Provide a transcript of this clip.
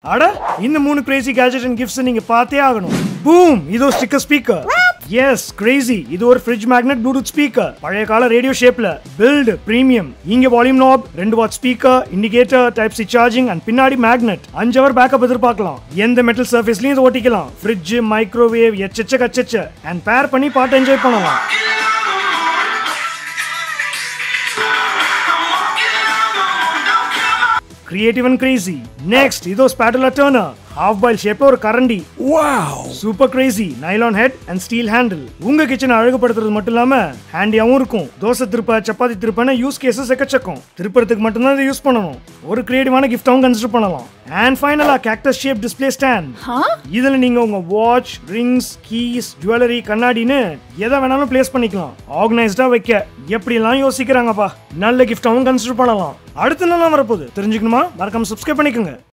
அட இந்த மூணு கிரேசி கேஜெட் அண்ட் கிஃப்ட்ஸ் நீங்க பார்த்தே ஆகணும் பூம் இதோ ஸ்டிக்கர் ஸ்பீக்கர் எஸ் கிரேசி இது ஒரு ஃப்ரிட்ஜ் மேக்னெட் ப்ளூடூத் ஸ்பீக்கர் பழைய கால ரேடியோ ஷேப்ல பில்ட் பிரீமியம் இங்க வால்யூம் நாப் ரெண்டு watt speaker indicator type C charging and பின்னாடி மேக்னெட் அஞ்சு அவர் பேக்கப் எதிர்பார்க்கலாம் எந்த மெட்டல் சர்ஃபேஸ்லயும் இது ஓட்டிக்கலாம் ஃப்ரிட்ஜ் மைக்ரோவேவ் எச்சச்ச கச்சச்ச அண்ட் பேர் பண்ணி பாட்டு என்ஜாய் பண்ணலாம் கிரியேட்டிவ் அண்ட் கிரேசி நெக்ஸ்ட் இதோ ஸ்பேட்டலா டர்னர் ஹாஃப் பாயில் ஷேப்ல ஒரு கரண்டி super crazy nylon head and steel handle உங்க கிச்சனை அழகுபடுத்துறது மட்டும் இல்லாம ஹேண்டியாவும் இருக்கும் தோசை திருப்ப சப்பாத்தி திருப்பன யூஸ் கேசஸ் எக்கச்சக்கம் திருப்பறதுக்கு மட்டும்தான் இதை யூஸ் பண்ணணும் ஒரு கிரியேட்டிவான கிஃப்டாவும் கன்சிடர் பண்ணலாம் அண்ட் ஃபைனலா கேக்டஸ் ஷேப் டிஸ்பிளே ஸ்டாண்ட் இதுல நீங்க உங்க வாட்ச் ரிங்ஸ் கீஸ் ஜுவல்லரி கண்ணாடின்னு எதை வேணாலும் பிளேஸ் பண்ணிக்கலாம் ஆர்கனைஸ்டா வைக்க எப்படிலாம் யோசிக்கிறாங்கப்பா நல்ல கிஃப்டாவும் கன்சிடர் பண்ணலாம் அடுத்து நல்லா வரப்போகுது தெரிஞ்சுக்கணுமா மறக்காம சப்ஸ்கிரைப் பண்ணிக்கோங்க